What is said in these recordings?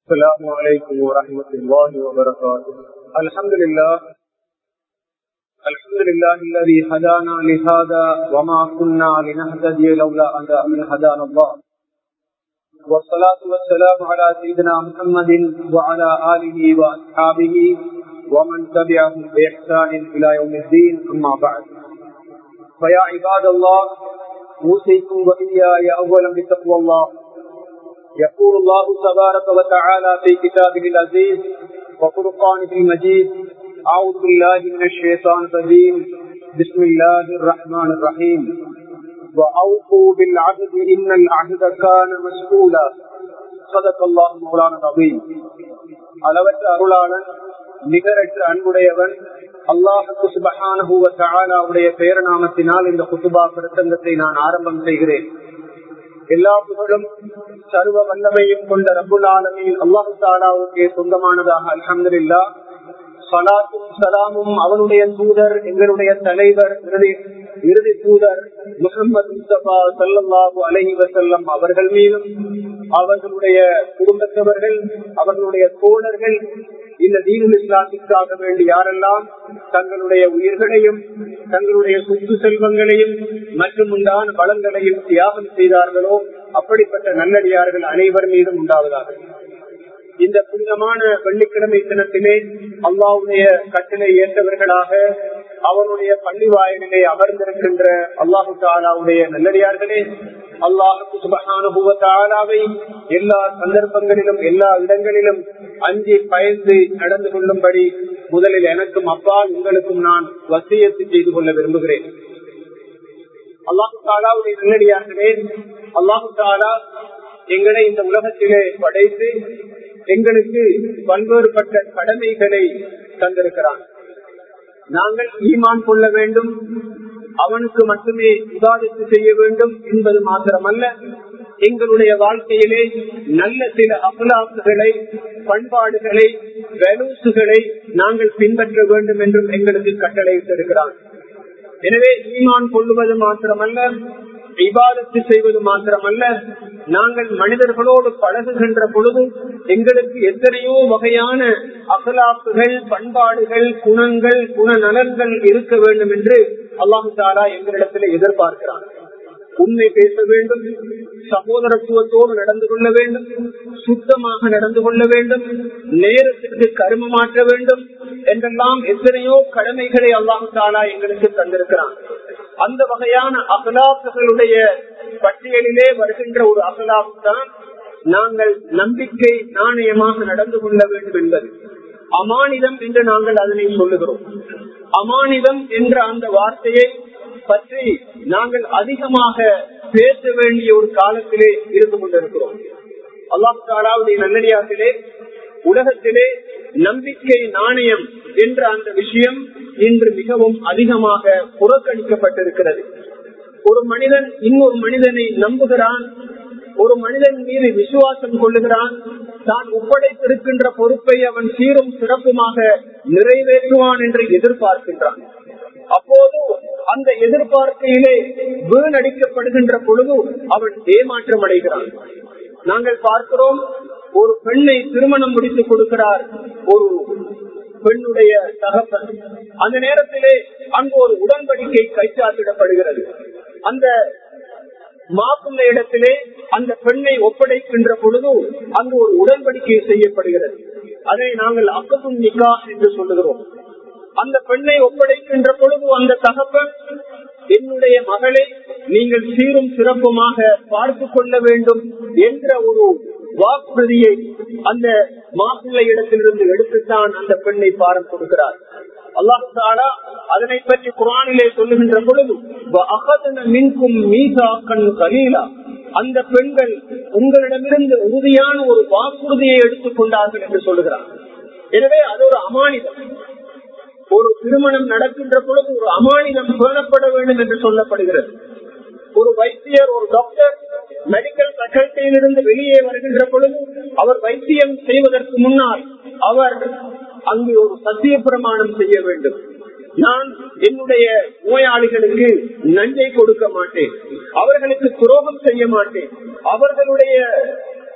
السلام عليكم ورحمة الله وبركاته الحمد لله الحمد لله الذي هدانا لهذا وما كنا لنهتدي لولا أن هدانا الله والصلاة والسلام على سيدنا محمد وعلى آله وأصحابه ومن تبعهم بإحسان إلى يوم الدين أما بعد فيا عباد الله أوصيكم وإياي أولا بتقوى الله يقول الله تبارك وتعالى في كتابه العزيز وفرقانه المجيد أعوذ بالله من الشيطان الرجيم بسم الله الرحمن الرحيم وأوفوا بالعهد إن العهد كان مسؤولا صدق الله مولانا العظيم அளவற்ற அருளாளன் நிகரற்ற அன்புடையவன் அல்லாஹுக்கு சுபஹானுடைய பெயரநாமத்தினால் இந்த குத்துபா பிரசங்கத்தை நான் ஆரம்பம் செய்கிறேன் எல்லா புகழும் சர்வ வல்லமையும் கொண்ட ரபுல் ஆலமின் அல்லாஹு தாலாவுக்கே சொந்தமானதாக அலமதுல்லா சலாத்தும் சலாமும் அவனுடைய தூதர் எங்களுடைய தலைவர் இறுதி இறுதி தூதர் முகமது முஸ்தபா சல்லாஹூ அலஹி வசல்லம் அவர்கள் மீதும் அவர்களுடைய குடும்பத்தவர்கள் அவர்களுடைய தோழர்கள் இந்த தீனுல் இஸ்லாத்திற்காக வேண்டி யாரெல்லாம் தங்களுடைய உயிர்களையும் தங்களுடைய சொத்து செல்வங்களையும் மற்றும் உண்டான பலங்களையும் தியாகம் செய்தார்களோ அப்படிப்பட்ட நல்லடியார்கள் அனைவர் மீதும் உண்டாவதாக இந்த புனிதமான வெள்ளிக்கிழமை தினத்திலே அல்லாவுடைய கட்டளை ஏற்றவர்களாக அவருடைய பள்ளி வாயிலே அமர்ந்திருக்கின்ற அல்லாஹு தாலாவுடைய நல்லடியார்களே அல்லாஹுக்கு சுபகானுபவத்தாலாவை எல்லா சந்தர்ப்பங்களிலும் எல்லா இடங்களிலும் அஞ்சி பயந்து நடந்து கொள்ளும்படி முதலில் எனக்கும் அப்பால் உங்களுக்கும் நான் வசியத்து செய்து கொள்ள விரும்புகிறேன் அல்லாஹு தாலாவுடைய நல்லடியார்களே அல்லாஹு தாலா எங்களை இந்த உலகத்திலே படைத்து எங்களுக்கு பல்வேறுபட்ட கடமைகளை தந்திருக்கிறான் நாங்கள் ஈமான் கொள்ள வேண்டும் அவனுக்கு மட்டுமே விவாதித்து செய்ய வேண்டும் என்பது மாத்திரமல்ல எங்களுடைய வாழ்க்கையிலே நல்ல சில அபலாசுகளை பண்பாடுகளை வெலூசுகளை நாங்கள் பின்பற்ற வேண்டும் என்றும் எங்களுக்கு கட்டளையிட்டிருக்கிறான் எனவே ஈமான் கொள்ளுவது மாத்திரமல்ல விவாதத்து செய்வது மாத்திரமல்ல நாங்கள் மனிதர்களோடு பழகுகின்ற பொழுது எங்களுக்கு எத்தனையோ வகையான அகலாப்புகள் பண்பாடுகள் குணங்கள் குணநலன்கள் இருக்க வேண்டும் என்று அல்லாஹு தாலா எங்களிடத்தில் எதிர்பார்க்கிறான் உண்மை பேச வேண்டும் சகோதரத்துவத்தோடு நடந்து கொள்ள வேண்டும் சுத்தமாக நடந்து கொள்ள வேண்டும் நேரத்திற்கு கரும மாற்ற வேண்டும் என்றெல்லாம் எத்தனையோ கடமைகளை அல்லாஹு தாலா எங்களுக்கு தந்திருக்கிறான் அந்த வகையான அகலாப்புகளுடைய பட்டியலிலே வருகின்ற ஒரு அகலாப்பு தான் நாங்கள் நம்பிக்கை நாணயமாக நடந்து கொள்ள வேண்டும் என்பது அமானிதம் என்று நாங்கள் அதனை சொல்லுகிறோம் அமானிதம் என்ற அந்த வார்த்தையை பற்றி நாங்கள் அதிகமாக பேச வேண்டிய ஒரு காலத்திலே இருந்து கொண்டிருக்கிறோம் அல்லாஹ் தாலாவுடைய நல்லடியார்களே உலகத்திலே நம்பிக்கை நாணயம் என்ற அந்த விஷயம் இன்று மிகவும் அதிகமாக புறக்கணிக்கப்பட்டிருக்கிறது ஒரு மனிதன் இன்னொரு மனிதனை நம்புகிறான் ஒரு மனிதன் மீது விசுவாசம் கொள்ளுகிறான் தான் ஒப்படைத்திருக்கின்ற பொறுப்பை அவன் சீரும் சிறப்புமாக நிறைவேற்றுவான் என்று எதிர்பார்க்கின்றான் அப்போது அந்த எதிர்பார்க்கையிலே வீணடிக்கப்படுகின்ற பொழுது அவன் ஏமாற்றம் அடைகிறான் நாங்கள் பார்க்கிறோம் ஒரு பெண்ணை திருமணம் முடித்து கொடுக்கிறார் ஒரு பெண்ணுடைய தகப்பன் அந்த நேரத்திலே அங்கு ஒரு உடன்படிக்கை கைச்சாத்திடப்படுகிறது அந்த மாப்பிள்ள இடத்திலே அந்த பெண்ணை ஒப்படைக்கின்ற பொழுது அங்கு ஒரு உடன்படிக்கை செய்யப்படுகிறது அதை நாங்கள் அக்கத்தும் நிக்கா என்று சொல்லுகிறோம் அந்த பெண்ணை ஒப்படைக்கின்ற பொழுது அந்த தகப்பன் என்னுடைய மகளை நீங்கள் சீரும் சிறப்புமாக பார்த்து கொள்ள வேண்டும் என்ற ஒரு வாக்குறுதியை அந்த மாப்பிள்ளை இடத்திலிருந்து எடுத்துத்தான் அந்த பெண்ணை பாரம் கொடுக்கிறார் அல்லாஹாலா அதனை பற்றி குரானிலே சொல்லுகின்ற பொழுது மின்கும் மீசாக்கன் கலீலா அந்த பெண்கள் உங்களிடமிருந்து உறுதியான ஒரு வாக்குறுதியை எடுத்துக் கொண்டார்கள் என்று சொல்லுகிறார் எனவே அது ஒரு அமானிதம் ஒரு திருமணம் நடக்கின்ற பொழுது ஒரு அமானிதம் பேணப்பட வேண்டும் என்று சொல்லப்படுகிறது ஒரு வைத்தியர் ஒரு டாக்டர் மெடிக்கல் ஃபேக்கல்டியிலிருந்து வெளியே வருகின்ற பொழுது அவர் வைத்தியம் செய்வதற்கு முன்னால் அவர் அங்கு ஒரு சத்திய பிரமாணம் செய்ய வேண்டும் நான் என்னுடைய நோயாளிகளுக்கு நஞ்சை கொடுக்க மாட்டேன் அவர்களுக்கு துரோகம் செய்ய மாட்டேன் அவர்களுடைய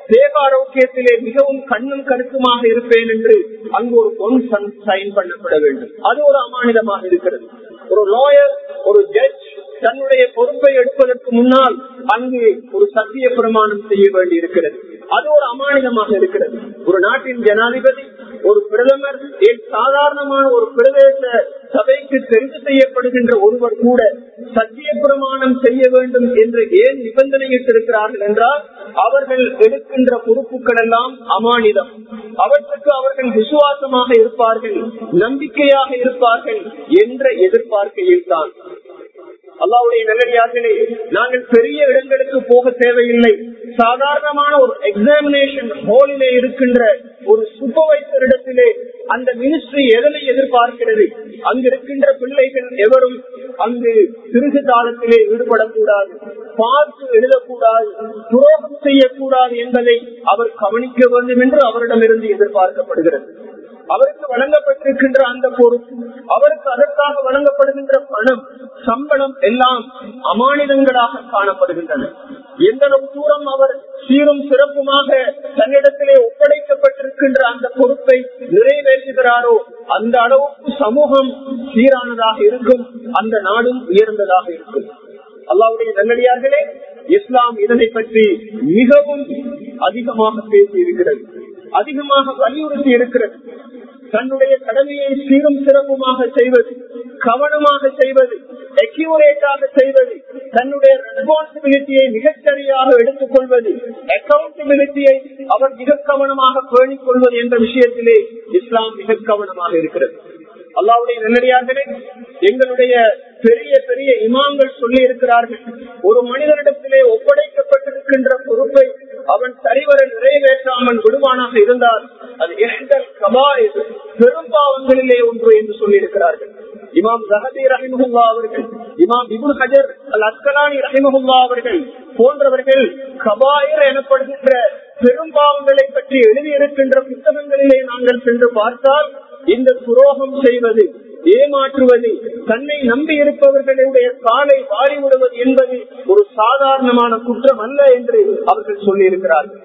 தேக ஆரோக்கியத்திலே மிகவும் கண்ணும் கருத்துமாக இருப்பேன் என்று அங்கு ஒரு பொன் சைன் பண்ணப்பட வேண்டும் அது ஒரு அமானிதமாக இருக்கிறது ஒரு லாயர் ஒரு ஜட்ஜ் தன்னுடைய பொறுப்பை எடுப்பதற்கு முன்னால் அங்கு ஒரு சத்திய பிரமாணம் செய்ய வேண்டி இருக்கிறது அது ஒரு அமானிதமாக இருக்கிறது ஒரு நாட்டின் ஜனாதிபதி ஒரு பிரதமர் சாதாரணமான ஒரு பிரதேச சபைக்கு தெரிவு செய்யப்படுகின்ற ஒருவர் கூட சத்திய பிரமாணம் செய்ய வேண்டும் என்று ஏன் நிபந்தனையிட்டிருக்கிறார்கள் என்றால் அவர்கள் எடுக்கின்ற பொறுப்புகள் எல்லாம் அமானிதம் அவற்றுக்கு அவர்கள் விசுவாசமாக இருப்பார்கள் நம்பிக்கையாக இருப்பார்கள் என்ற எதிர்பார்க்கையில் தான் அல்லாவுடைய நல்லடியார்களே நாங்கள் பெரிய இடங்களுக்கு போக தேவையில்லை சாதாரணமான ஒரு எக்ஸாமினேஷன் ஹோலிலே இருக்கின்ற ஒரு சூப்பர்வைசர் இடத்திலே அந்த மினிஸ்ட்ரி எதனை எதிர்பார்க்கிறது அங்கு இருக்கின்ற பிள்ளைகள் எவரும் அங்கு சிறுகு காலத்திலே ஈடுபடக்கூடாது பார்த்து எழுதக்கூடாது துரோகம் செய்யக்கூடாது என்பதை அவர் கவனிக்க வேண்டும் என்று அவரிடமிருந்து எதிர்பார்க்கப்படுகிறது அவருக்கு வழங்கப்பட்டிருக்கின்ற அந்த பொறுப்பு அவருக்கு அதற்காக வழங்கப்படுகின்ற பணம் சம்பளம் எல்லாம் அமானிதங்களாக காணப்படுகின்றன எந்த அளவு தூரம் அவர் சீரும் சிறப்புமாக தன்னிடத்திலே ஒப்படைக்கப்பட்டிருக்கின்ற அந்த பொறுப்பை நிறைவேற்றுகிறாரோ அந்த அளவுக்கு சமூகம் சீரானதாக இருக்கும் அந்த நாடும் உயர்ந்ததாக இருக்கும் அல்லாவுடைய நல்லடியார்களே இஸ்லாம் இதனை பற்றி மிகவும் அதிகமாக பேசி இருக்கிறது அதிகமாக வலியுறுத்தி இருக்கிறது தன்னுடைய கடமையை சீரும் சிறப்புமாக செய்வது கவனமாக செய்வது அக்யூரேட்டாக செய்வது தன்னுடைய ரெஸ்பான்சிபிலிட்டியை மிகச்சரியாக எடுத்துக் கொள்வது அக்கௌண்டபிலிட்டியை அவர் மிக கவனமாக பேணிக் கொள்வது என்ற விஷயத்திலே இஸ்லாம் மிக கவனமாக இருக்கிறது அல்லாவுடைய நல்லடியார்களே எங்களுடைய பெரிய பெரிய இமாம்கள் சொல்லி இருக்கிறார்கள் ஒரு மனிதனிடத்திலே ஒப்படைக்கப்பட்டிருக்கின்ற பொறுப்பை அவன் சரிவர நிறைவேற்றாமல் விடுவானாக இருந்தால் அது எஹ்தல் கபாய் பெரும்பாவங்களிலே ஒன்று என்று சொல்லி இருக்கிறார்கள் இமாம் ஜஹதி ரஹிமஹுல்லா அவர்கள் இமாம் இபுல் ஹஜர் அல் அஸ்கலானி ரஹிமஹுல்லா அவர்கள் போன்றவர்கள் கபாயர் எனப்படுகின்ற பெரும்பாவங்களை பற்றி எழுதியிருக்கின்ற புத்தகங்களிலே நாங்கள் சென்று பார்த்தால் இந்த துரோகம் செய்வது ஏமாற்றுவது தன்னை நம்பி இருப்பவர்களுடைய காலை வாரி விடுவது என்பது ஒரு சாதாரணமான குற்றம் அல்ல என்று அவர்கள் சொல்லி இருக்கிறார்கள்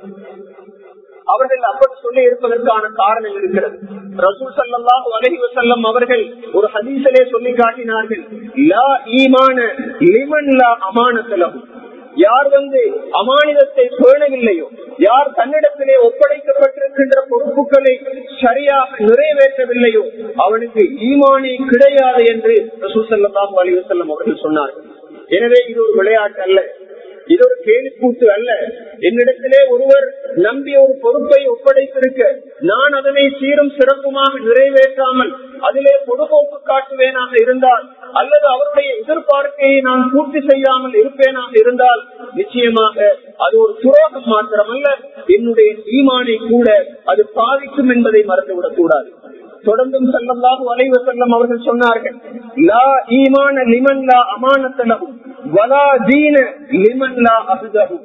அவர்கள் அப்படி சொல்லி இருப்பதற்கான காரணம் இருக்கிறது ரசூல் சல்லாஹூ அலஹி வசல்லம் அவர்கள் ஒரு ஹதீசலே சொல்லி காட்டினார்கள் லா ஈமான லிமன் லா அமானத்தலம் யார் வந்து அமானிதத்தை பேணவில்லையோ யார் தன்னிடத்திலே ஒப்படைக்கப்பட்டிருக்கின்ற பொறுப்புகளை சரியாக நிறைவேற்றவில்லையோ அவனுக்கு ஈமானி கிடையாது என்று ரசூசல்லாஹு அலிவசல்லம் அவர்கள் சொன்னார்கள் எனவே இது ஒரு விளையாட்டு அல்ல இது ஒரு கேலி கூட்டு அல்ல என்னிடத்திலே ஒருவர் நம்பிய ஒரு பொறுப்பை ஒப்படைத்திருக்க நான் அதனை சீரும் சிறப்புமாக நிறைவேற்றாமல் அதிலே பொதுபோக்கு காட்டுவேனாக இருந்தால் அல்லது அவருடைய எதிர்பார்க்கையை நான் பூர்த்தி செய்யாமல் இருப்பேனாக இருந்தால் நிச்சயமாக அது ஒரு துரோகம் மாத்திரமல்ல என்னுடைய ஈமானை கூட அது பாதிக்கும் என்பதை மறந்துவிடக் கூடாது தொடர்ந்தும் செல்லல்லாஹு அலைவ செல்லம் அவர்கள் சொன்னார்கள் லா ஈமான லிமன் லா அமானத்தலகும் வலா தீன லிமன் லா அகுதகும்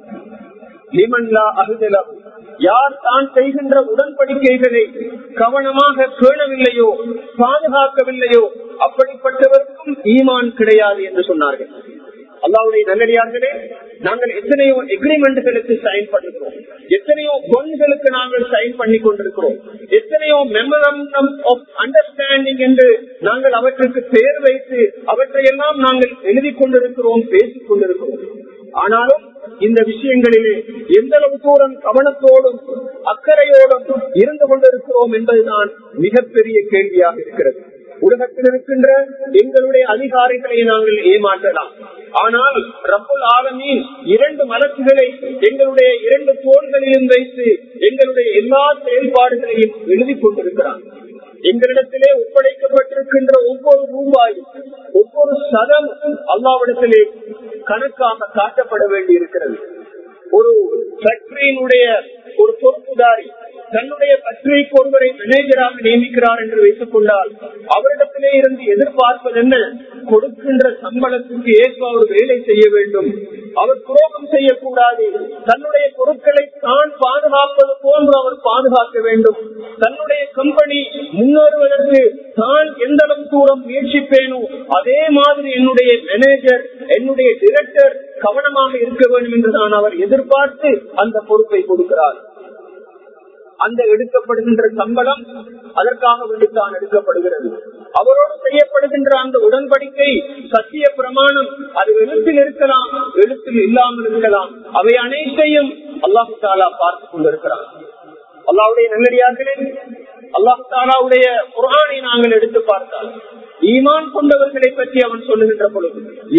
லிமன் லா அகுதலகும் யார் தான் செய்கின்ற உடன்படிக்கைகளை கவனமாக பேணவில்லையோ பாதுகாக்கவில்லையோ அப்படிப்பட்டவருக்கும் ஈமான் கிடையாது என்று சொன்னார்கள் அல்லாவுடைய நல்லடியார்களே நாங்கள் எத்தனையோ எக்ரிமெண்ட்களுக்கு சைன் பண்ணுகிறோம் எத்தனையோ பொன்களுக்கு நாங்கள் சைன் பண்ணி கொண்டிருக்கிறோம் எத்தனையோ மெமரண்டம் ஆஃப் அண்டர்ஸ்டாண்டிங் என்று நாங்கள் அவற்றுக்கு பெயர் வைத்து அவற்றையெல்லாம் நாங்கள் எழுதி கொண்டிருக்கிறோம் பேசிக் கொண்டிருக்கிறோம் ஆனாலும் இந்த விஷயங்களிலே எந்த அளவு தூரம் கவனத்தோடும் அக்கறையோடும் இருந்து கொண்டிருக்கிறோம் என்பதுதான் மிகப்பெரிய கேள்வியாக இருக்கிறது உலகத்தில் இருக்கின்ற எங்களுடைய அதிகாரிகளை நாங்கள் ஏமாற்றலாம் ஆனால் ரப்புல் ஆலமீன் இரண்டு மலக்குகளை எங்களுடைய இரண்டு தோள்களிலும் வைத்து எங்களுடைய எல்லா செயல்பாடுகளையும் எழுதி கொண்டிருக்கிறார் எங்களிடத்திலே ஒப்படைக்கப்பட்டிருக்கின்ற ஒவ்வொரு ரூபாயும் ஒவ்வொரு சதம் அல்லாவிடத்திலே கணக்காக காட்டப்பட வேண்டி இருக்கிறது ஒரு ஃபேக்டரியினுடைய ஒரு பொறுப்புதாரி தன்னுடைய பத்திரிகைக்கு ஒருவரை மேனேஜராக நியமிக்கிறார் என்று வைத்துக் கொண்டால் அவரிடத்திலே இருந்து எதிர்பார்ப்பது என்ன கொடுக்கின்ற சம்பளத்துக்கு ஏற்ப அவர் வேலை செய்ய வேண்டும் அவர் துரோகம் செய்யக்கூடாது தன்னுடைய பொருட்களை தான் பாதுகாப்பது போன்று அவர் பாதுகாக்க வேண்டும் தன்னுடைய கம்பெனி முன்னேறுவதற்கு தான் எந்த அளவு தூரம் முயற்சிப்பேனோ அதே மாதிரி என்னுடைய மேனேஜர் என்னுடைய டிரெக்டர் கவனமாக இருக்க வேண்டும் என்றுதான் அவர் எதிர்பார்த்து அந்த பொறுப்பை கொடுக்கிறார் அந்த எடுக்கப்படுகின்ற சம்பளம் அதற்காக வேண்டித்தான் எடுக்கப்படுகிறது அவரோடு செய்யப்படுகின்ற அந்த உடன்படிக்கை சத்திய பிரமாணம் அது எழுத்தில் இருக்கலாம் எழுத்தில் இல்லாமல் இருக்கலாம் அவை அனைத்தையும் அல்லாஹு தாலா பார்த்துக் கொண்டிருக்கிறார் அல்லாவுடைய நல்லடியார்களே அல்லாஹு தாலாவுடைய குரானை நாங்கள் எடுத்து பார்த்தால் ஈமான் கொண்டவர்களை பற்றி அவன் சொல்லுகின்ற பொழுது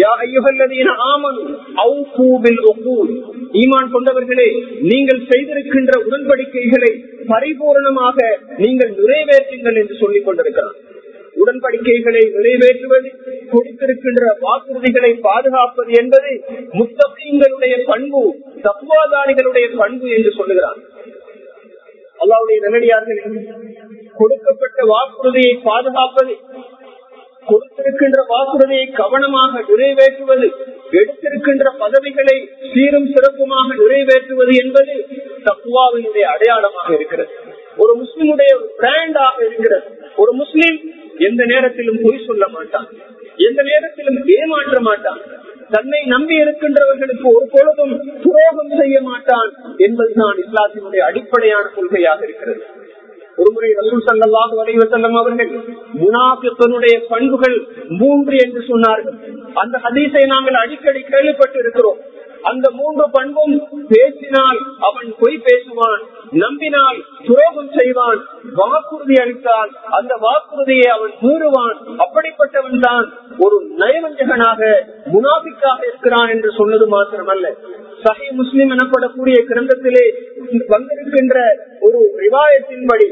ஈமான் கொண்டவர்களே நீங்கள் செய்திருக்கின்ற உடன்படிக்கைகளை பரிபூர்ணமாக நீங்கள் நிறைவேற்றுங்கள் என்று சொல்லிக் கொண்டிருக்கிறார் உடன்படிக்கைகளை நிறைவேற்றுவது கொடுத்திருக்கின்ற வாக்குறுதிகளை பாதுகாப்பது என்பது முத்தகங்களுடைய பண்பு தத்துவாதாரிகளுடைய பண்பு என்று சொல்லுகிறார் அல்லாவுடைய நல்லடியார்கள் கொடுக்கப்பட்ட வாக்குறுதியை பாதுகாப்பது கொடுத்திருக்கின்ற வாக்குறுதியை கவனமாக நிறைவேற்றுவது எடுத்திருக்கின்ற பதவிகளை சீரும் சிறப்புமாக நிறைவேற்றுவது என்பது தக்குவாவினுடைய அடையாளமாக இருக்கிறது ஒரு முஸ்லிமுடைய பிராண்டாக இருக்கிறது ஒரு முஸ்லிம் எந்த நேரத்திலும் பொய் சொல்ல மாட்டான் எந்த நேரத்திலும் ஏமாற்ற மாட்டான் தன்னை நம்பி இருக்கின்றவர்களுக்கு ஒரு பொழுதும் துரோகம் செய்ய மாட்டான் என்பதுதான் இஸ்லாத்தினுடைய அடிப்படையான கொள்கையாக இருக்கிறது ஒருமுறை ரசூல் சல்லாஹு அலைவசல்லம் அவர்கள் முனாபித்தனுடைய பண்புகள் மூன்று என்று சொன்னார்கள் அந்த ஹதீஸை நாங்கள் அடிக்கடி கேள்விப்பட்டு இருக்கிறோம் அந்த மூன்று பண்பும் பேசினால் அவன் பொய் பேசுவான் நம்பினால் துரோகம் செய்வான் வாக்குறுதி அளித்தால் அந்த வாக்குறுதியை அவன் மீறுவான் அப்படிப்பட்டவன் தான் ஒரு நயவஞ்சகனாக முனாபிக்காக இருக்கிறான் என்று சொன்னது மாத்திரமல்ல சஹி முஸ்லிம் எனப்படக்கூடிய கிரந்தத்திலே வந்திருக்கின்ற ஒரு ரிவாயத்தின்படி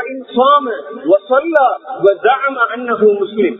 முஸ்லிம்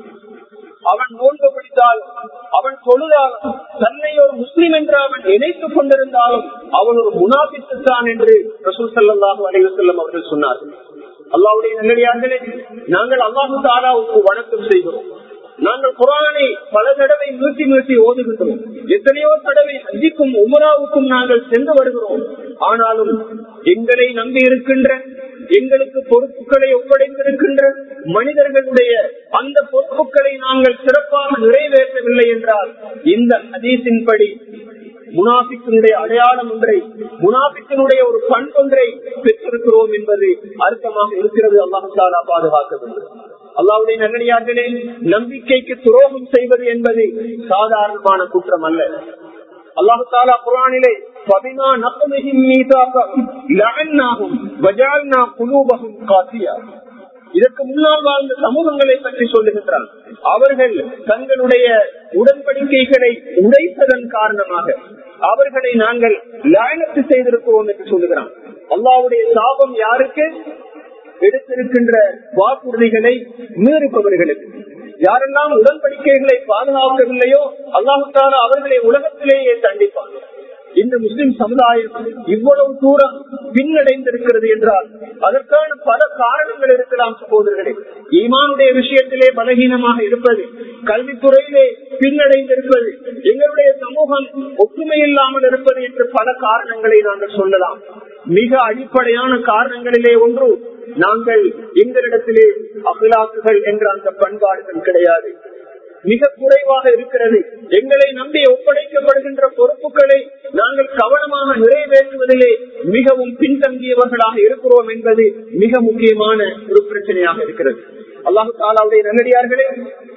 அவன் நோன்பு பிடித்தாலும் அவன் தொழுதாலும் தன்னை ஒரு முஸ்லிம் என்று அவன் நினைத்துக் கொண்டிருந்தாலும் அவன் ஒரு முனாபித்துத்தான் என்று ரசூல் சல்லாஹூ அலைவசல்லம் அவர்கள் சொன்னார்கள் அல்லாவுடைய நல்லடியார்களே நாங்கள் அல்லாஹு தாலாவுக்கு வணக்கம் செய்கிறோம் நாங்கள் குரானை பல தடவை நிறுத்தி நிறுத்தி ஓதுகின்றோம் எத்தனையோ தடவை ஹஜிக்கும் உமராவுக்கும் நாங்கள் சென்று வருகிறோம் ஆனாலும் எங்களை நம்பி இருக்கின்ற எங்களுக்கு பொறுப்புகளை ஒப்படைத்திருக்கின்ற மனிதர்களுடைய அந்த பொறுப்புகளை நாங்கள் சிறப்பாக நிறைவேற்றவில்லை என்றால் இந்த ஹதீஸின்படி முனாபிக்கினுடைய அடையாளம் ஒன்றை முனாபிக்கினுடைய ஒரு பண்பொன்றை பெற்றிருக்கிறோம் என்பது அர்த்தமாக இருக்கிறது அல்லாஹாலா பாதுகாக்க வேண்டும் அல்லாவுடைய நல்லடியார்களே நம்பிக்கைக்கு துரோகம் செய்வது என்பது சாதாரணமான குற்றம் அல்ல அல்லாஹு தாலா குரானிலே பபினா நப்பமிகும் மீதாகவும் லகன்னாகும் வஜால்னா குலூபகும் காசியா இதற்கு முன்னால் வாழ்ந்த சமூகங்களை பற்றி சொல்லுகின்றான் அவர்கள் தங்களுடைய உடன்படிக்கைகளை உடைத்ததன் காரணமாக அவர்களை நாங்கள் லாயனத்து செய்திருக்கிறோம் என்று சொல்லுகிறான் அல்லாவுடைய சாபம் யாருக்கு எடுத்திருக்கின்ற வாக்குறுதிகளை மீறுபவர்களுக்கு யாரெல்லாம் உடன்படிக்கைகளை பாதுகாக்கவில்லையோ அல்லாஹால அவர்களை உலகத்திலேயே தண்டிப்பான் இந்த முஸ்லிம் சமுதாயம் இவ்வளவு தூரம் பின்னடைந்திருக்கிறது என்றால் அதற்கான பல காரணங்கள் இருக்கலாம் சகோதரர்களே ஈமானுடைய விஷயத்திலே பலகீனமாக இருப்பது கல்வித்துறையிலே பின்னடைந்திருப்பது எங்களுடைய சமூகம் ஒற்றுமை இல்லாமல் இருப்பது என்று பல காரணங்களை நாங்கள் சொல்லலாம் மிக அடிப்படையான காரணங்களிலே ஒன்று நாங்கள் எங்களிடத்திலே அகலாக்குகள் என்ற அந்த பண்பாடுகள் கிடையாது மிக குறைவாக இருக்கிறது எங்களை நம்பி ஒப்படைக்கப்படுகின்ற பொறுப்புகளை நாங்கள் கவனமாக நிறைவேற்றுவதிலே மிகவும் பின்தங்கியவர்களாக இருக்கிறோம் என்பது மிக முக்கியமான ஒரு பிரச்சனையாக இருக்கிறது அல்லாஹு தாலாவுடைய நல்லடியார்களே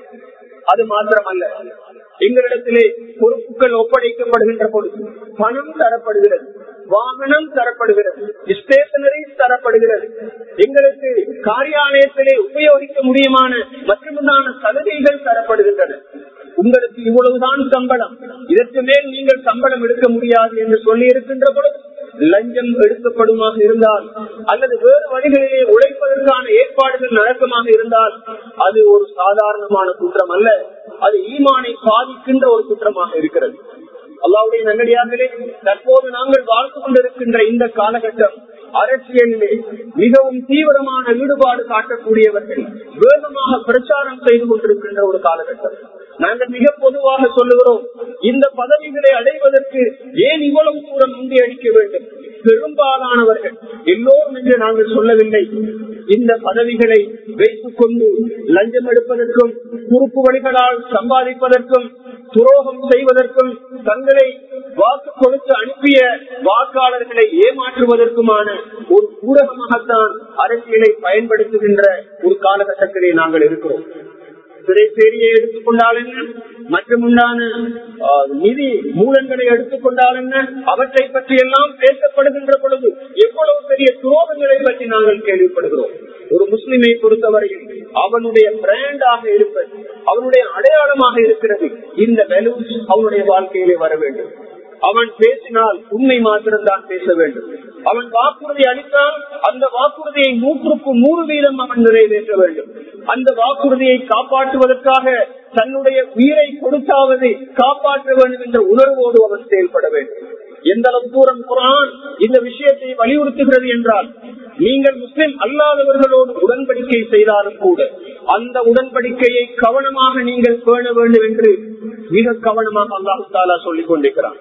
அது மாத்திரமல்ல எங்களிடத்திலே பொறுப்புகள் ஒப்படைக்கப்படுகின்ற பொழுது பணம் தரப்படுகிறது வாகனம் தரப்படுகிறது ஸ்டேஷனரி தரப்படுகிறது எங்களுக்கு காரியாலயத்திலே உபயோகிக்க முடியுமான மற்றமுண்டான சலுகைகள் தரப்படுகின்றன உங்களுக்கு இவ்வளவுதான் சம்பளம் இதற்கு மேல் நீங்கள் சம்பளம் எடுக்க முடியாது என்று சொல்லி இருக்கின்ற பொழுது லஞ்சம் எடுக்கப்படுமாக இருந்தால் அல்லது வேறு வழிகளிலே உழைப்பதற்கான ஏற்பாடுகள் நடக்கமாக இருந்தால் அது ஒரு சாதாரணமான குற்றம் அல்ல அது ஈமானை பாதிக்கின்ற ஒரு குற்றமாக இருக்கிறது அல்லாவுடைய நல்லடியார்களே தற்போது நாங்கள் வாழ்ந்து கொண்டிருக்கின்ற இந்த காலகட்டம் அரசியலிலே மிகவும் தீவிரமான ஈடுபாடு காட்டக்கூடியவர்கள் வேகமாக பிரச்சாரம் செய்து கொண்டிருக்கின்ற ஒரு காலகட்டம் நாங்கள் மிக பொதுவாக சொல்லுகிறோம் இந்த பதவிகளை அடைவதற்கு ஏன் இவ்வளவு தூரம் முந்தி அடிக்க வேண்டும் பெரும்பாலானவர்கள் எல்லோரும் என்று நாங்கள் சொல்லவில்லை இந்த பதவிகளை வைத்துக் கொண்டு லஞ்சம் எடுப்பதற்கும் குறுக்கு வழிகளால் சம்பாதிப்பதற்கும் துரோகம் செய்வதற்கும் தங்களை வாக்கு கொடுத்து அனுப்பிய வாக்காளர்களை ஏமாற்றுவதற்குமான ஒரு ஊடகமாகத்தான் அரசியலை பயன்படுத்துகின்ற ஒரு காலகட்டத்திலே நாங்கள் இருக்கிறோம் திரைசேரியை எடுத்துக்கொண்டால் என்ன மற்றும் உண்டான நிதி மூலங்களை எடுத்துக்கொண்டால் என்ன அவற்றை பற்றி எல்லாம் பேசப்படுகின்ற பொழுது எவ்வளவு பெரிய துரோகங்களை பற்றி நாங்கள் கேள்விப்படுகிறோம் ஒரு முஸ்லிமை பொறுத்தவரையில் அவனுடைய பிராண்டாக இருப்பது அவனுடைய அடையாளமாக இருக்கிறது இந்த வெலூஸ் அவனுடைய வாழ்க்கையிலே வர வேண்டும் அவன் பேசினால் உண்மை மாத்திரம்தான் பேச வேண்டும் அவன் வாக்குறுதி அளித்தால் அந்த வாக்குறுதியை நூற்றுக்கு நூறு வீதம் அவன் நிறைவேற்ற வேண்டும் அந்த வாக்குறுதியை காப்பாற்றுவதற்காக தன்னுடைய உயிரை கொடுத்தாவது காப்பாற்ற வேண்டும் என்ற உணர்வோடு அவன் செயல்பட வேண்டும் எந்த அளவு தூரம் குரான் இந்த விஷயத்தை வலியுறுத்துகிறது என்றால் நீங்கள் முஸ்லிம் அல்லாதவர்களோடு உடன்படிக்கை செய்தாலும் கூட அந்த உடன்படிக்கையை கவனமாக நீங்கள் பேண வேண்டும் என்று மிக கவனமாக அல்லாஹு தாலா சொல்லிக் கொண்டிருக்கிறான்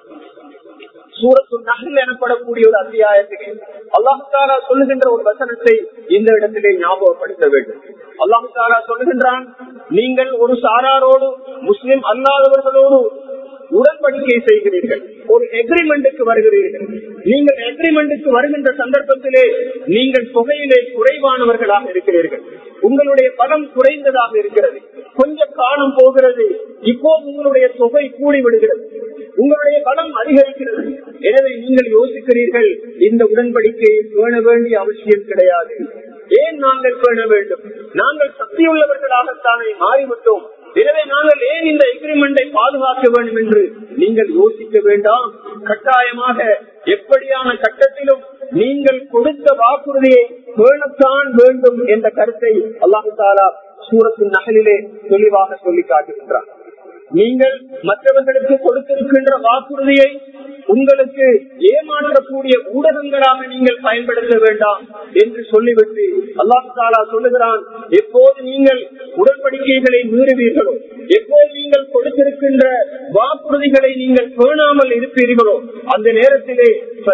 சூரத்து நகல் எனப்படக்கூடிய ஒரு அத்தியாயத்துக்கு அல்லாஹாலா சொல்லுகின்ற ஒரு வசனத்தை இந்த இடத்திலே ஞாபகப்படுத்த வேண்டும் அல்லாஹாலா சொல்லுகின்றான் நீங்கள் ஒரு சாராரோடு முஸ்லிம் அல்லாதவர்களோடு உடன்படிக்கை செய்கிறீர்கள் ஒரு எக்ரிமெண்ட்டுக்கு வருகிறீர்கள் நீங்கள் எக்ரிமெண்ட்டுக்கு வருகின்ற சந்தர்ப்பத்திலே நீங்கள் தொகையிலே குறைவானவர்களாக இருக்கிறீர்கள் உங்களுடைய பலம் குறைந்ததாக இருக்கிறது கொஞ்ச காலம் போகிறது இப்போது உங்களுடைய தொகை கூடி விடுகிறது உங்களுடைய பலம் அதிகரிக்கிறது எனவே நீங்கள் யோசிக்கிறீர்கள் இந்த உடன்படிக்கையை பேண வேண்டிய அவசியம் கிடையாது ஏன் நாங்கள் பேண வேண்டும் நாங்கள் சக்தியுள்ளவர்களாகத்தானே மாறிவிட்டோம் எனவே நாங்கள் ஏன் இந்த எக்ரிமெண்டை பாதுகாக்க வேண்டும் என்று நீங்கள் யோசிக்க வேண்டாம் கட்டாயமாக எப்படியான கட்டத்திலும் நீங்கள் கொடுத்த வாக்குறுதியை பேணத்தான் வேண்டும் என்ற கருத்தை அல்லாஹு தாலா சூரத்தின் நகலிலே தெளிவாக சொல்லி காட்டுகின்றார் நீங்கள் மற்றவர்களுக்கு கொடுத்திருக்கின்ற வாக்குறுதியை உங்களுக்கு ஏமாற்றக்கூடிய ஊடகங்களாக நீங்கள் பயன்படுத்த வேண்டாம் என்று சொல்லிவிட்டு அல்லாஹு தாலா சொல்லுகிறான் எப்போது நீங்கள் உடன்படிக்கைகளை மீறுவீர்களோ எப்போது நீங்கள் கொடுத்திருக்கின்ற வாக்குறுதிகளை நீங்கள் பேணாமல் இருப்பீர்களோ அந்த நேரத்திலே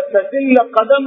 கதம்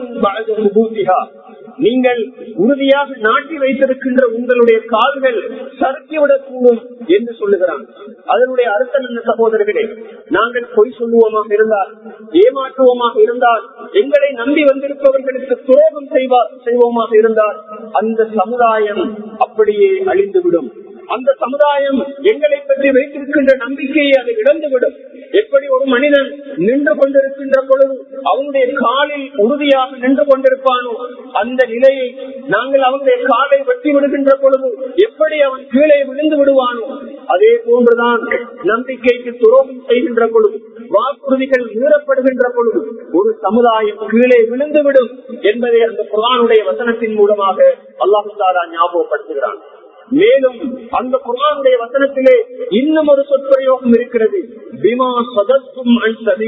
நீங்கள் உறுதியாக நாட்டி வைத்திருக்கின்ற உங்களுடைய கால்கள் சறுக்கிவிடக் கூடும் என்று சொல்லுகிறான் அதனுடைய அர்த்தம் என்ன சகோதரர்களே நாங்கள் பொய் சொல்லுவோமாக இருந்தால் ஏமாற்றுவோமாக இருந்தால் எங்களை நம்பி வந்திருப்பவர்களுக்கு துரோகம் செய்வோமாக இருந்தால் அந்த சமுதாயம் அப்படியே அழிந்துவிடும் அந்த சமுதாயம் எங்களை பற்றி வைத்திருக்கின்ற நம்பிக்கையை அது இழந்துவிடும் எப்படி ஒரு மனிதன் நின்று கொண்டிருக்கின்ற பொழுது அவனுடைய காலில் உறுதியாக நின்று கொண்டிருப்பானோ அந்த நிலையை நாங்கள் அவனுடைய காலை வெட்டி விடுகின்ற பொழுது எப்படி அவன் கீழே விழுந்து விடுவானோ அதே போன்றுதான் நம்பிக்கைக்கு துரோகம் செய்கின்ற பொழுது வாக்குறுதிகள் மீறப்படுகின்ற பொழுது ஒரு சமுதாயம் கீழே விழுந்துவிடும் என்பதை அந்த குரானுடைய வசனத்தின் மூலமாக அல்லாஹு தாலா ஞாபகப்படுத்துகிறான் மேலும் அந்த குரானுடைய வசனத்திலே இன்னும் ஒரு சொற்பிரயோகம் இருக்கிறது பிமா சதத்தும்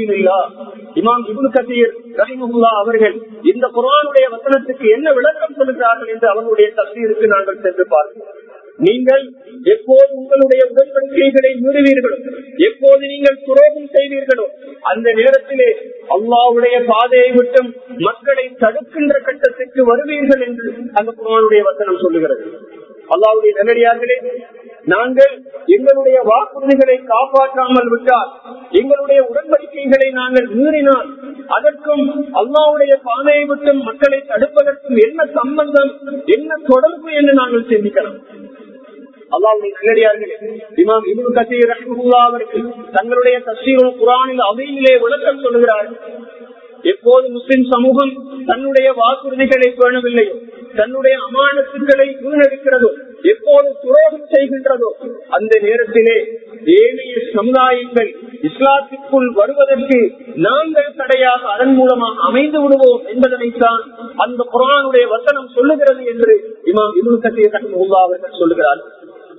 இமாம் இபுல் கசீர் ரஹிமுல்லா அவர்கள் இந்த குரானுடைய வசனத்துக்கு என்ன விளக்கம் சொல்லுகிறார்கள் என்று அவனுடைய தஸ்தீருக்கு நாங்கள் சென்று பார்க்கிறோம் நீங்கள் எப்போது உங்களுடைய உடன்படிக்கைகளை மீறுவீர்களோ எப்போது நீங்கள் துரோகம் செய்வீர்களோ அந்த நேரத்திலே அல்லாவுடைய பாதையை விட்டும் மக்களை தடுக்கின்ற கட்டத்திற்கு வருவீர்கள் என்று அந்த குரானுடைய வசனம் சொல்லுகிறது அல்லாவுடைய நல்லடியார்களே நாங்கள் எங்களுடைய வாக்குறுதிகளை காப்பாற்றாமல் விட்டால் எங்களுடைய உடன்படிக்கைகளை நாங்கள் மீறினால் அதற்கும் அல்லாவுடைய பாதையை விட்டும் மக்களை தடுப்பதற்கும் என்ன சம்பந்தம் என்ன தொடர்பு என்று நாங்கள் சிந்திக்கலாம் அல்லாவுடைய நல்லடியார்களே இமாம் இபுல் கசீர் ரஹ்மஹுல்லா அவர்கள் தங்களுடைய தஸ்ரீல் குரானில் அவையிலே விளக்கம் சொல்கிறார்கள் எப்போது முஸ்லிம் சமூகம் தன்னுடைய வாக்குறுதிகளை பேணவில்லையோ தன்னுடைய அமானத்துக்களை வீணடிக்கிறதோ எப்போது துரோகம் செய்கின்றதோ அந்த நேரத்திலே ஏனைய சமுதாயங்கள் இஸ்லாத்திற்குள் வருவதற்கு நாங்கள் தடையாக அதன் மூலமாக அமைந்து விடுவோம் என்பதனைத்தான் அந்த குரானுடைய வசனம் சொல்லுகிறது என்று இமாம் இபுல் கசீர் ரஹ்மஹுல்லா அவர்கள் சொல்லுகிறார்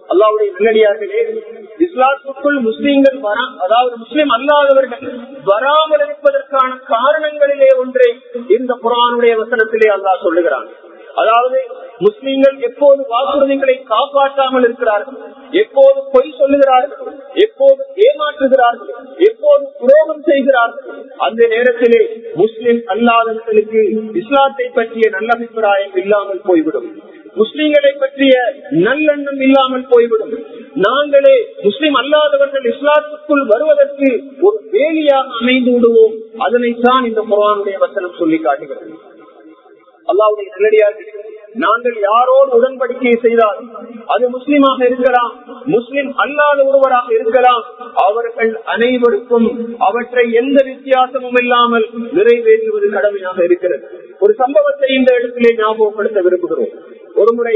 அல்லாவுடைய நல்லடியார்களே இஸ்லாத்துக்குள் முஸ்லீம்கள் வரா அதாவது முஸ்லிம் அல்லாதவர்கள் வராமல் இருப்பதற்கான காரணங்களிலே ஒன்றை இந்த குரானுடைய வசனத்திலே அல்லாஹ் சொல்லுகிறான் அதாவது முஸ்லீம்கள் எப்போது வாக்குறுதிகளை காப்பாற்றாமல் இருக்கிறார்கள் எப்போது பொய் சொல்லுகிறார்கள் எப்போது ஏமாற்றுகிறார்கள் எப்போது துரோகம் செய்கிறார்கள் அந்த நேரத்திலே முஸ்லிம் அல்லாதவர்களுக்கு இஸ்லாத்தை பற்றிய நல்ல அபிப்பிராயம் இல்லாமல் போய்விடும் முஸ்லிம்களை பற்றிய நல்லெண்ணம் இல்லாமல் போய்விடும் நாங்களே முஸ்லிம் அல்லாதவர்கள் இஸ்லாத்துக்குள் வருவதற்கு ஒரு வேலியாக அமைந்து விடுவோம் அதனைத்தான் இந்த குரானுடைய வசனம் சொல்லி காட்டுகிறது அல்லாவுடைய நல்லடியார்கள் நாங்கள் யாரோடு உடன்படிக்கை செய்தால் அது முஸ்லிமாக இருக்கலாம் முஸ்லிம் அல்லாத ஒருவராக இருக்கலாம் அவர்கள் அனைவருக்கும் அவற்றை எந்த வித்தியாசமும் இல்லாமல் நிறைவேற்றுவது கடமையாக இருக்கிறது ஒரு சம்பவத்தை இந்த இடத்திலே ஞாபகப்படுத்த விரும்புகிறோம் ஒருமுறை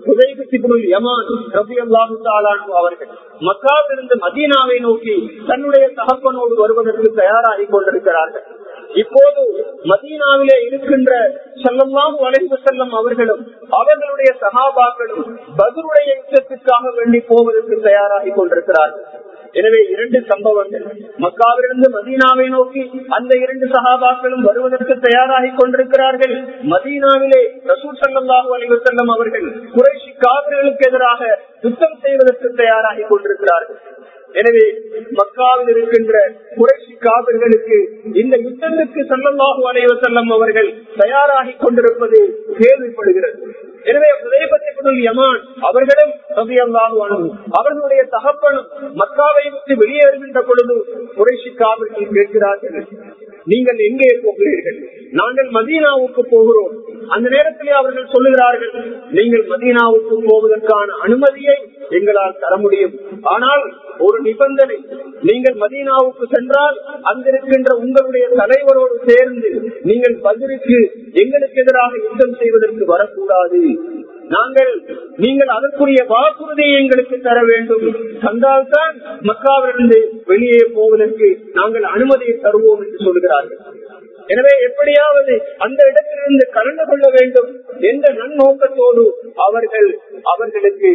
அவர்கள் மக்காவிலிருந்து மதீனாவை நோக்கி தன்னுடைய தகப்பனோடு வருவதற்கு தயாராகி கொண்டிருக்கிறார்கள் இப்போது மதீனாவிலே இருக்கின்ற செல்லமாக வளைவு செல்லும் அவர்களும் அவர்களுடைய சகாபாக்களும் பதிலுடைய யுத்தத்திற்காக வேண்டி போவதற்கு தயாராகி கொண்டிருக்கிறார்கள் எனவே இரண்டு சம்பவங்கள் மக்காவிலிருந்து மதீனாவை நோக்கி அந்த இரண்டு சகாபாக்களும் வருவதற்கு தயாராகி கொண்டிருக்கிறார்கள் மதீனாவிலே ரசூல் சல்லாஹூ அலைவு செல்லம் அவர்கள் குறைஷி காவிர்களுக்கு எதிராக யுத்தம் செய்வதற்கு தயாராகி கொண்டிருக்கிறார்கள் எனவே மக்காவில் இருக்கின்ற குறைசி காவிர்களுக்கு இந்த யுத்தத்துக்கு செல்லமாக அலைவ செல்லம் அவர்கள் தயாராகி கொண்டிருப்பது கேள்விப்படுகிறது எனவே யமான் அவர்களும் அவர்களுடைய தகப்பனும் மக்காவை விட்டு வெளியேறுகின்ற பொழுது குறைசி காவிர்கள் கேட்கிறார்கள் நீங்கள் எங்கே போகிறீர்கள் நாங்கள் மதீனாவுக்கு போகிறோம் அந்த நேரத்திலே அவர்கள் சொல்லுகிறார்கள் நீங்கள் மதீனாவுக்கு போவதற்கான அனுமதியை எங்களால் தர முடியும் ஆனால் ஒரு நிபந்தனை நீங்கள் மதீனாவுக்கு சென்றால் அங்கிருக்கின்ற உங்களுடைய தலைவரோடு சேர்ந்து நீங்கள் பதிலுக்கு எங்களுக்கு எதிராக யுத்தம் செய்வதற்கு வரக்கூடாது நாங்கள் நீங்கள் அதற்குரிய வாக்குறுதியை எங்களுக்கு தர வேண்டும் தந்தால்தான் மக்காவிலிருந்து வெளியே போவதற்கு நாங்கள் அனுமதியை தருவோம் என்று சொல்கிறார்கள் எனவே எப்படியாவது அந்த இடத்திலிருந்து கலந்து கொள்ள வேண்டும் என்ற நன்னோக்கத்தோடு அவர்கள் அவர்களுக்கு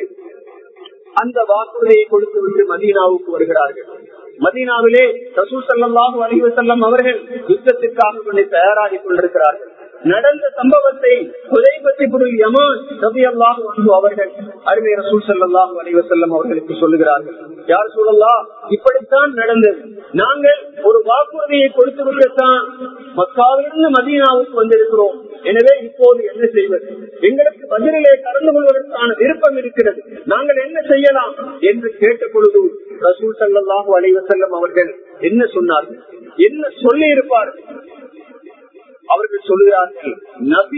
அந்த வாக்குறுதியை கொடுத்து விட்டு மதீனாவுக்கு வருகிறார்கள் மதீனாவிலே ரசூல் சல்லாஹூ அலிவ செல்லம் அவர்கள் யுத்தத்திற்காக கொண்டு தயாராகி கொண்டிருக்கிறார்கள் நடந்த சம்பவத்தை குதைபத்தி பொருள் யமான் ரபி அல்லாஹு அன்பு அவர்கள் அருமை ரசூல் சல்லாஹூ அலிவ செல்லம் அவர்களுக்கு சொல்லுகிறார்கள் யார் சொல்லலா இப்படித்தான் நடந்தது நாங்கள் ஒரு வாக்குறுதியை கொடுத்து விட்டுத்தான் மக்காவிலிருந்து மதீனாவுக்கு வந்திருக்கிறோம் எனவே இப்போது என்ன செய்வது எங்களுக்கு பதிலே கலந்து கொள்வதற்கான விருப்பம் இருக்கிறது நாங்கள் என்ன செய்யலாம் என்று கேட்ட பொழுது ரசூல் சல்லாஹூ அலைவ செல்லம் அவர்கள் என்ன சொன்னார்கள் என்ன சொல்லி இருப்பார்கள் அவர்கள் சொல்லுகிறார்கள் நபி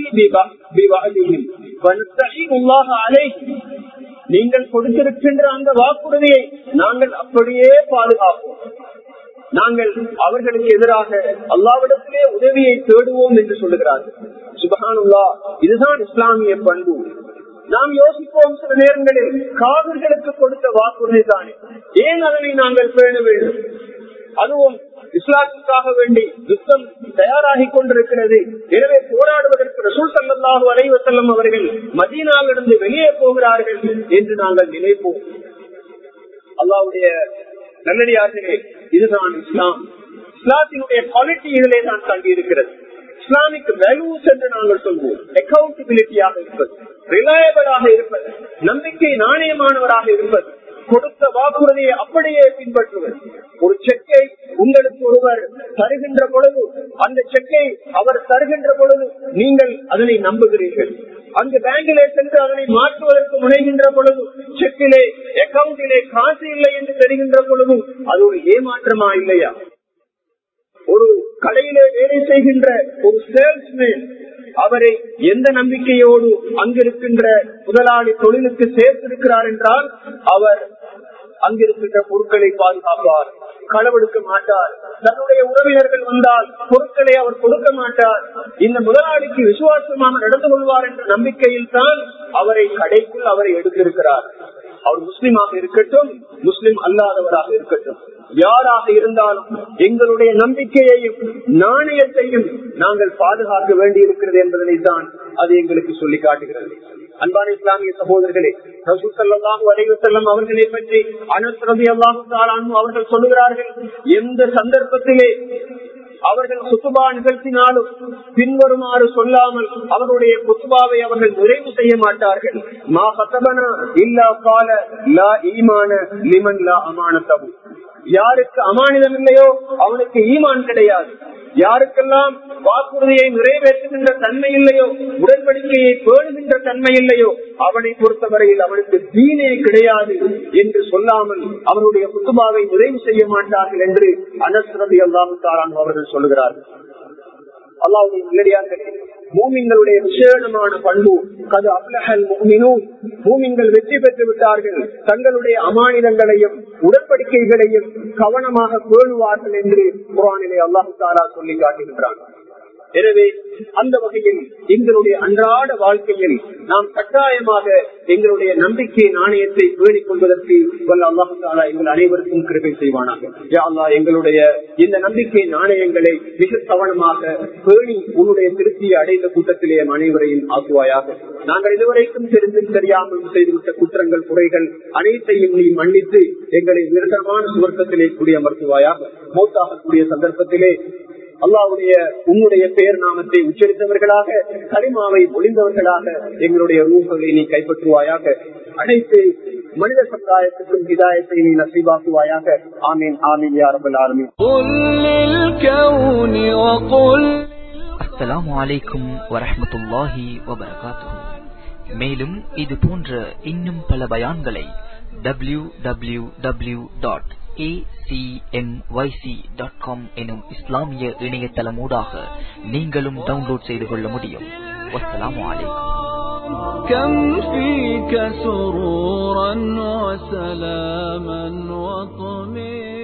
நீங்கள் கொடுத்திருக்கின்ற அந்த வாக்குறுதியை நாங்கள் அப்படியே பாதுகாப்போம் நாங்கள் அவர்களுக்கு எதிராக அல்லாவிடத்திலே உதவியை தேடுவோம் என்று சொல்லுகிறார்கள் சுபகானுல்லா இதுதான் இஸ்லாமிய பண்பு நாம் யோசிப்போம் சில நேரங்களில் காவிர்களுக்கு கொடுத்த வாக்குறுதி தானே ஏன் அதனை நாங்கள் பேண வேண்டும் அதுவும் இஸ்லாத்துக்காக வேண்டி யுத்தம் தயாராகி கொண்டிருக்கிறது எனவே போராடுவதற்கு ரசூல் சல்லாஹூ அலைவசல்லம் அவர்கள் மதீனாவிலிருந்து வெளியே போகிறார்கள் என்று நாங்கள் நினைப்போம் அல்லாவுடைய நல்லடியார்களே இதுதான் இஸ்லாம் இஸ்லாத்தினுடைய குவாலிட்டி இதிலே தான் தங்கி இருக்கிறது இஸ்லாமிக் வேல்யூஸ் என்று நாங்கள் சொல்வோம் அக்கௌண்டபிலிட்டியாக இருப்பது ரிலையபிளாக இருப்பது நம்பிக்கை நாணயமானவராக இருப்பது கொடுத்த வாக்குறுதியை அப்படியே பின்பற்றுவது ஒரு செக்கை உங்களுக்கு ஒருவர் தருகின்ற பொழுது அந்த செக்கை அவர் தருகின்ற பொழுது நீங்கள் அதனை நம்புகிறீர்கள் அங்கு பேங்கிலே சென்று அதனை மாற்றுவதற்கு முனைகின்ற பொழுது செக்கிலே அக்கௌண்டிலே காசு இல்லை என்று தெரிகின்ற பொழுது அது ஒரு ஏமாற்றமா இல்லையா ஒரு கடையிலே வேலை செய்கின்ற ஒரு சேல்ஸ்மேன் அவரை எந்த நம்பிக்கையோடு அங்கிருக்கின்ற முதலாளி தொழிலுக்கு சேர்த்திருக்கிறார் என்றால் அவர் அங்கிருக்கின்ற பொருட்களை பாதுகாப்பார் களவெடுக்க மாட்டார் தன்னுடைய உறவினர்கள் வந்தால் பொருட்களை அவர் கொடுக்க மாட்டார் இந்த முதலாளிக்கு விசுவாசமாக நடந்து கொள்வார் என்ற நம்பிக்கையில் தான் அவரை கடைக்குள் அவரை எடுத்திருக்கிறார் அவர் முஸ்லிமாக இருக்கட்டும் முஸ்லிம் அல்லாதவராக இருக்கட்டும் யாராக இருந்தாலும் எங்களுடைய நம்பிக்கையையும் நாணயத்தையும் நாங்கள் பாதுகாக்க வேண்டி இருக்கிறது என்பதனை தான் அது எங்களுக்கு சொல்லி காட்டுகிறது அன்பான இஸ்லாமிய சகோதரர்களே ரசூல் ஸல்லல்லாஹு அலைஹி வஸல்லம் அவர்களை பற்றி அனஸ் ரலியல்லாஹு தஆலா அன்ஹு அவர்கள் சொல்லுகிறார்கள் எந்த சந்தர்ப்பத்திலே அவர்கள் குத்துபா நிகழ்த்தினாலும் பின்வருமாறு சொல்லாமல் அவருடைய குத்துபாவை அவர்கள் நிறைவு செய்ய மாட்டார்கள் மா கத்தபனா இல்லா கால லா ஈமான லிமன் லா அமானத்தபு யாருக்கு அமானிதம் இல்லையோ அவனுக்கு ஈமான் கிடையாது யாருக்கெல்லாம் வாக்குறுதியை நிறைவேற்றுகின்ற தன்மை இல்லையோ உடன்படிக்கையை பேணுகின்ற தன்மை இல்லையோ அவனை பொறுத்தவரையில் அவனுக்கு தீனே கிடையாது என்று சொல்லாமல் அவருடைய குத்துபாவை நிறைவு செய்ய மாட்டார்கள் என்று அனஸ்ரதி அல்லாமுத்தாரான் அவர்கள் சொல்லுகிறார்கள் அல்லாவுடைய நிலையார்களே மூமிங்களுடைய விசேடமான பண்பு கது அப்லஹல் மூமினும் மூமிங்கள் வெற்றி பெற்று விட்டார்கள் தங்களுடைய அமானிதங்களையும் உடன்படிக்கைகளையும் கவனமாக பேணுவார்கள் என்று குரானிலே அல்லாஹு தாலா சொல்லி காட்டுகின்றான் எனவே அந்த வகையில் எங்களுடைய அன்றாட வாழ்க்கையில் நாம் கட்டாயமாக எங்களுடைய நம்பிக்கை நாணயத்தை பேணிக் கொள்வதற்கு வல்ல அல்லாஹு தாலா எங்கள் அனைவருக்கும் கிருபை செய்வானாக யா அல்லாஹ் எங்களுடைய இந்த நம்பிக்கை நாணயங்களை மிக கவனமாக பேணி உன்னுடைய திருப்தியை அடைந்த கூட்டத்திலே நம் அனைவரையும் ஆக்குவாயாக நாங்கள் இதுவரைக்கும் தெரிந்து தெரியாமல் செய்துவிட்ட குற்றங்கள் குறைகள் அனைத்தையும் நீ மன்னித்து எங்களை நிரந்தரமான சுவர்க்கத்திலே கூடிய மருத்துவாயாக மௌத்தாகக்கூடிய சந்தர்ப்பத்திலே அல்லாவுடைய உன்னுடைய பெயர் நாமத்தை உச்சரித்தவர்களாக களிமாவை ஒளிந்தவர்களாக எங்களுடைய ரூகளை நீ கைப்பற்றுவாயாக அனைத்து மனித சமுதாயத்துக்கும் ஹிதாயத்தை நீ நசீவாக்குவாயாக ஆமீன் ஆமீன் யாரபல் ஆமீன் அஸ்ஸலாமு அலைக்கும் வரஹ்மத்துல்லாஹி வபரகாத்துஹு மேலும் இது போன்ற இன்னும் பல பயான்களை W W W dot acmyc.com எனும் இஸ்லாமிய இணையதளமூடாக நீங்களும் டவுன்லோட் செய்து கொள்ள முடியும் வஸ்ஸலாமு அலைக்கும் كم فيك سرورا وسلاما وطمئنا